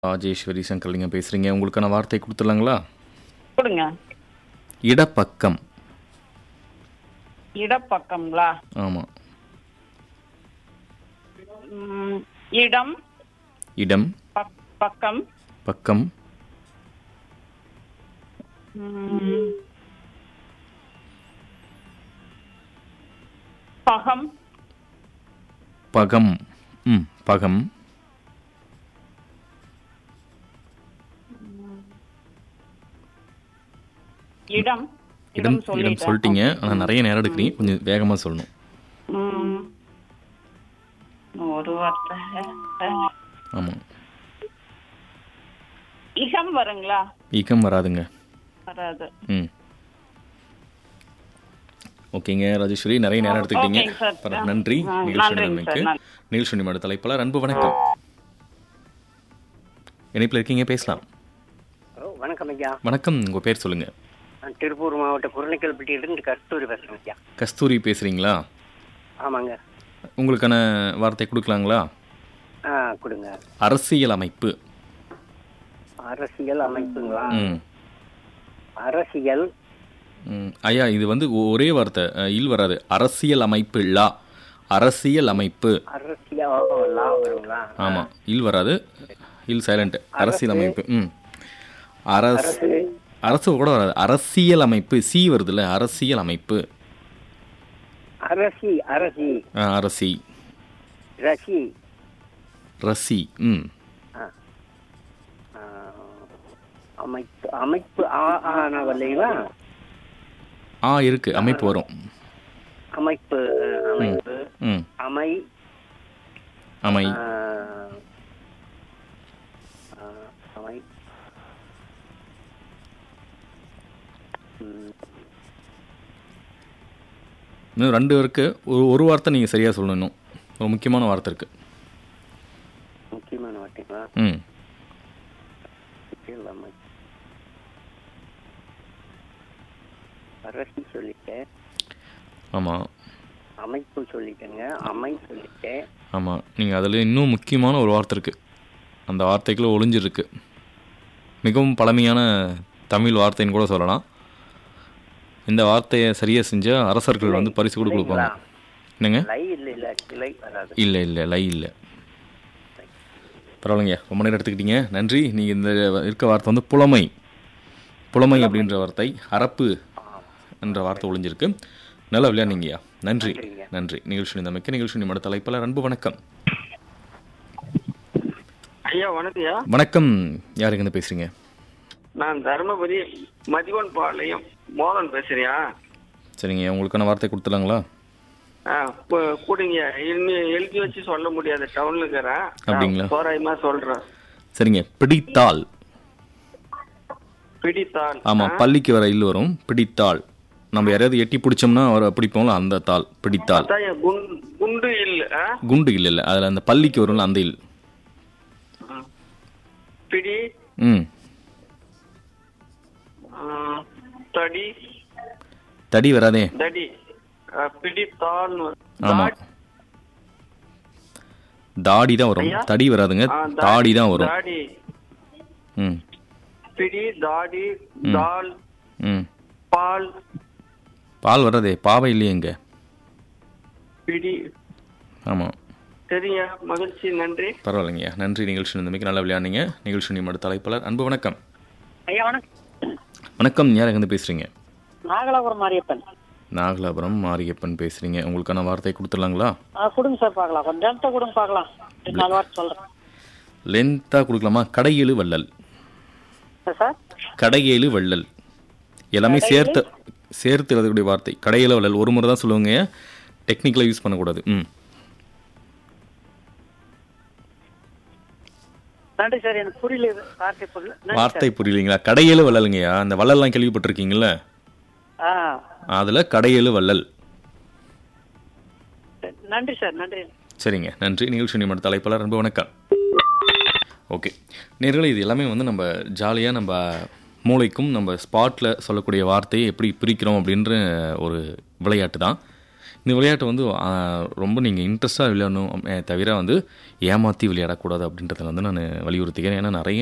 ராஜேஸ்வரி சங்கர்லிங்க பேசுறீங்க உங்களுக்கான வார்த்தை கொடுத்துடலாங்களா கொடுங்க இடப்பக்கம் இடப்பக்கங்களா ஆமாம் ம், இடம் இடம் பக்- பக்கம் பக்கம் ம், பகம் பகம் ம் பகம் இடம் இடம் இடம் சொல்லிட்டேன். சொல்லிட்டீங்க ஆனால் நிறைய நேரம் எடுக்கிறீங்க கொஞ்சம் வேகமாக சொல்லணும் ம். ஒரு வார்த்தை ஆமாம் இகம் வருங்களா ஈக்கம் வராதுங்க வராது ம் ஓகேங்க ராஜேஸ்வரி நிறைய நேரம் எடுத்துக்கிட்டீங்க ஓகேங்க சார். பரவ- நன்றி ஆ, நிகழ்ச்சி நன்றிங்க நிலைமைக்கு சார், நன்றி. நிகழ்ச்சி நிமிட தலைப்பாளர் அன்பு வணக்கம் இணைப்பில் இருக்கீங்க பேசலாம் ஹலோ வணக்கம் ஐயா வணக்கம் உங்கள் பேர் சொல்லுங்கள் நான் திருப்பூர் மாவட்ட குரணைக்கல்பட்டியிலிருந்து கஸ்தூரி பேசுகிறேன் ஐயா கஸ்தூரி பேசுகிறீங்களா ஆமாங்க உங்களுக்கான வார்த்தை கொடுக்கலாங்களா ஆ கொடுங்க அரசியல் அமைப்பு அரசியல் அமைப்புங்களா ம் அரசியல் ம். ஐயா இது வந்து ஒ- ஒரே வார்த்தை அஹ், இல் வராது அரசியல் அமைப்பு லா அரசியல் அமைப்பு அரசியல் ஓ, லா வருங்களா ஆமாம் இல் வராது இல் சைலண்ட் அரசியல் அமைப்பு ம் அரசு அரசு கூட வராது அரசியல் அமைப்பு சி வருதுல்ல அரசியல் அமைப்பு அரசி அரசி ஆ, அரசி ரசி ரசி ம் ஆ. ஆ, அமைப்பு அமைப்பு ஆ ஆனா வரலைங்களா ஆ இருக்கு அமைப்பு வரும் அமைப்பு அஹ், அமைப்பு ம் அமை அமை ஆ, ஆ, அமை ம், இன்னும் ரெண்டு இருக்கு ஒரு ஒரு வார்த்தை நீங்கள் சரியாக சொல்லணும் இன்னும் ஒரு முக்கியமான வார்த்தை இருக்கு முக்கியமான வார்த்தைங்களா ம் அரசியல் அமை அரசி சொல்லிட்டேன் ஆமாம் அமைப்பு சொல்லிட்டேங்க அமை சொல்லிட்டேன் ஆமாம் நீங்கள் அதில் இன்னும் முக்கியமான ஒரு வார்த்தை இருக்குது அந்த வார்த்தைக்குள்ள ஒளிஞ்சிருக்கு மிகவும் பழமையான தமிழ் வார்த்தைன்னு கூட சொல்லலாம் இந்த வார்த்தையை சரியாக செஞ்சால் அரசர்கள் வந்து பரிசு கூட கொடுப்பாங்க என்னங்க லை இல்லை இல்லை கிளை வராது இல்லை இல்லை லை இல்லை பரவாயில்லைங்க ரொம்ப நேரம் எடுத்துக்கிட்டீங்க நன்றி நீங்கள் இந்த இருக்க வார்த்தை வந்து புலமை புலமை அப்படின்ற வார்த்தை அரப்பு என்ற வார்த்தை ஒளிஞ்சிருக்கு நல்லா விளையாடுங்கய்யா நன்றி நன்றிங்க. நன்றி நிகழ்ச்சி இந்த நிகழ்ச்சி நிமிட தலைப்பில் அன்பு வணக்கம் ஐயா வணக்கம்யா வணக்கம் யாருங்க பேசுறீங்க நான் தருமபுரி மதிவன் பாளையம் மோகன் பேசுறியா சரிங்க உங்களுக்கான வார்த்தை கொடுத்துலாங்களா ஆ, ப- கூடுங்க இன்னும் எழுதி வச்சு சொல்ல முடியாது டவுன்ல இருக்கிறேன் அப்படிங்களா? நான் தோராயமா சொல்றேன் சரிங்க பிடித்தாள் பிடித்தாள் ஆமாம் பள்ளிக்கு வர இல்லு வரும் பிடித்தாள் நம்ம யாரையாவது எட்டி பிடிச்சோம்னா அவரை பிடிப்போம்ல அந்த தாள் பிடித்தாள் அதான் என் குண்டு குண்டு இல்ல ஆ? குண்டு இல்லை இல்லை அதில் அந்த பள்ளிக்கு வரும்ல அந்த இல் ஆ. பிடி ம் ஆ, தடி தடி வராதே தடி ஆ, பிடித்தாள் ஆமா தாடி தான் வரும் ஐயா? தடி வராதுங்க தாடி தான் வரும் தாடி ம் பிடி தாடி தால் ம் பால் பால் வராதே பாவை இல்லையே இங்க பிடி ஆமாம் சரிங்க மகிழ்ச்சி நன்றி பரவாயில்லைங்கய்யா நன்றி நிகழ்ச்சி இருந்தமைக்கு நல்லா விளையாடுங்க நிகழ்ச்சி நிமிட தலைப்பாளர் அன்பு வணக்கம் ஐயா வணக்கம் வணக்கம் யார் எங்கேருந்து பேசுறீங்க நாகலாபுரம் மாரியப்பன் நாகலாபுரம் மாரியப்பன் பேசுறீங்க உங்களுக்கான வார்த்தை கொடுத்துடலாங்களா ஆ கொடுங்க சார் பார்க்கலாம் கொஞ்சம் நேரத்தை கொடுங்க பார்க்கலாம் ரெண்டு நாலு வார்த்தை சொல்கிறேன் லென்த்தாக கொடுக்கலாமா கடையேழு வள்ளல் சார் கடையேழு வள்ளல் எல்லாமே சேர்த்து சேர்த்து எழுதக்கூடிய வார்த்தை கடையேழு வள்ளல் ஒரு முறை தான் சொல்லுவாங்க டெக்னிக்கலாக யூஸ் பண்ணக்கூடாது ம் நன்றி சார் எனக்கு புரியல இது வார்த்தை புரியல நன்றி வார்த்தை புரியலைங்களா கடையேழு வள்ளலுங்கய்யா அந்த வள்ளல்லாம் கேள்விப்பட்டிருக்கீங்கல்ல ஆ அதில் கடையேழு வள்ளல் நன்றி சார் நன்றி சரிங்க நன்றி நிகழ்ச்சி நிமிட தலைப்பாளர் அன்பு வணக்கம் ஓகே நேர்களே இது எல்லாமே வந்து நம்ம ஜாலியாக நம்ம மூளைக்கும் நம்ம ஸ்பாட்டில் சொல்லக்கூடிய வார்த்தையை எப்படி பிரிக்கிறோம் அப்படின்ற ஒரு விளையாட்டு தான் இந்த விளையாட்டை வந்து ஆ, ரொம்ப நீங்கள் இன்ட்ரெஸ்ட்டாக விளையாடணும் அ, தவிர வந்து ஏமாற்றி விளையாடக்கூடாது அப்படின்றத வந்து நான் வலியுறுத்திக்கிறேன் ஏன்னா நிறைய